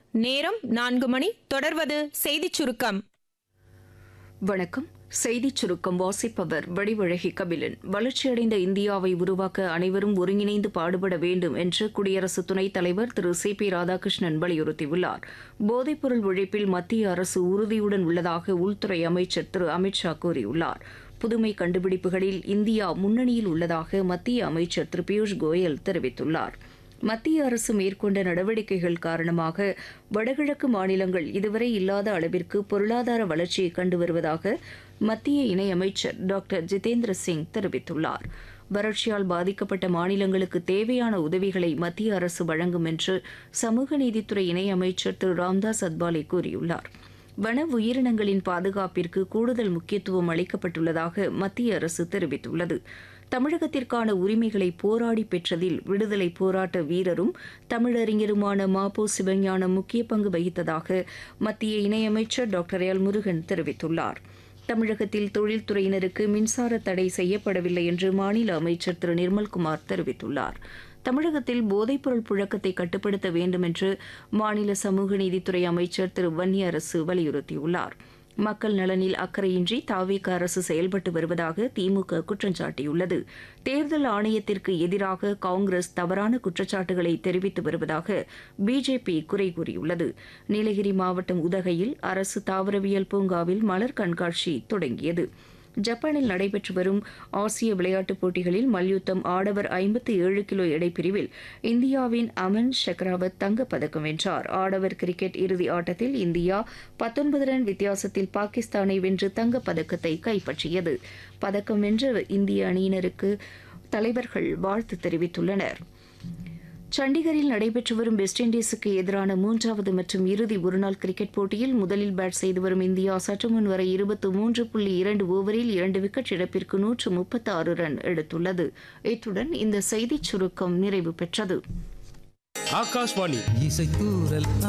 நேரம் நான்கு மணி தொடர்வது செய்திச் சுருக்கம் வணக்கம் செய்திச் சுருக்கம் வாசிப்பவர் வடிவழகி கபிலன் வளர்ச்சியடைந்த இந்தியாவை உருவாக்க அனைவரும் ஒருங்கிணைந்து பாடுபட வேண்டும் என்று குடியரசு துணைத் தலைவர் திரு சி பி ராதாகிருஷ்ணன் வலியுறுத்தியுள்ளார் போதைப்பொருள் ஒழிப்பில் மத்திய அரசு உறுதியுடன் உள்ளதாக உள்துறை அமைச்சர் திரு அமித்ஷா கூறியுள்ளார் புதுமை கண்டுபிடிப்புகளில் இந்தியா முன்னணியில் உள்ளதாக மத்திய அமைச்சர் திரு பியூஷ் கோயல் தெரிவித்துள்ளார் மத்திய அரசு மேற்கொண்ட நடவடிக்கைகள் காரணமாக வடகிழக்கு மாநிலங்கள் இதுவரை இல்லாத அளவிற்கு பொருளாதார வளர்ச்சியை கண்டு வருவதாக மத்திய இணையமைச்சர் டாக்டர் ஜிதேந்திர சிங் தெரிவித்துள்ளார் வறட்சியால் பாதிக்கப்பட்ட மாநிலங்களுக்கு தேவையான உதவிகளை மத்திய அரசு வழங்கும் என்று சமூக நீதித்துறை இணையமைச்சர் திரு ராம்தாஸ் அத்வாலே கூறியுள்ளார் வன உயிரினங்களின் பாதுகாப்பிற்கு கூடுதல் முக்கியத்துவம் அளிக்கப்பட்டுள்ளதாக மத்திய அரசு தெரிவித்துள்ளது தமிழகத்திற்கான உரிமைகளை போராடி பெற்றதில் விடுதலை போராட்ட வீரரும் தமிழறிஞருமான மாபோ சிவஞானம் முக்கிய பங்கு வகித்ததாக மத்திய இணையமைச்சர் டாக்டர் எல் முருகன் தெரிவித்துள்ளார் தமிழகத்தில் தொழில்துறையினருக்கு மின்சார தடை செய்யப்படவில்லை என்று மாநில அமைச்சர் திரு நிர்மல்குமார் தெரிவித்துள்ளார் தமிழகத்தில் போதைப்பொருள் புழக்கத்தை கட்டுப்படுத்த வேண்டும் என்று மாநில சமூக நீதித்துறை அமைச்சர் திரு வன்னியரசு வலியுறுத்தியுள்ளார் மக்கள் நலனில் அக்கறையின்றி தாவேக அரசு செயல்பட்டு வருவதாக திமுக குற்றம் சாட்டியுள்ளது தேர்தல் ஆணையத்திற்கு எதிராக காங்கிரஸ் தவறான குற்றச்சாட்டுகளை தெரிவித்து வருவதாக பிஜேபி குறை கூறியுள்ளது நீலகிரி மாவட்டம் உதகையில் அரசு தாவரவியல் பூங்காவில் மலர் கண்காட்சி தொடங்கியது ஜப்பானில் நடைபெற்று வரும் ஆசிய விளையாட்டுப் போட்டிகளில் மல்யுத்தம் ஆடவர் ஐம்பத்தி ஏழு கிலோ எடைப்பிரிவில் இந்தியாவின் அமன் ஷெக்ராவத் தங்கப் பதக்கம் வென்றார் ஆடவர் கிரிக்கெட் இறுதி ஆட்டத்தில் இந்தியா பத்தொன்பது ரன் வித்தியாசத்தில் பாகிஸ்தானை வென்று தங்கப் பதக்கத்தை கைப்பற்றியது பதக்கம் வென்ற இந்திய அணியினருக்கு தலைவர்கள் வாழ்த்து தெரிவித்துள்ளனர் சண்டிகரில் நடைபெற்று வரும் வெஸ்ட் இண்டீஸுக்கு எதிரான மூன்றாவது மற்றும் இறுதி ஒருநாள் கிரிக்கெட் போட்டியில் முதலில் பேட் செய்து வரும் இந்தியா சற்று முன் வரை இருபத்து மூன்று புள்ளி இரண்டு ஓவரில் இரண்டு விக்கெட் இழப்பிற்கு நூற்று முப்பத்தி ஆறு ரன் எடுத்துள்ளது இத்துடன் இந்த செய்திச் சுருக்கம் நிறைவு பெற்றது ஆகாஷ்வாணி இசைத்தூரல்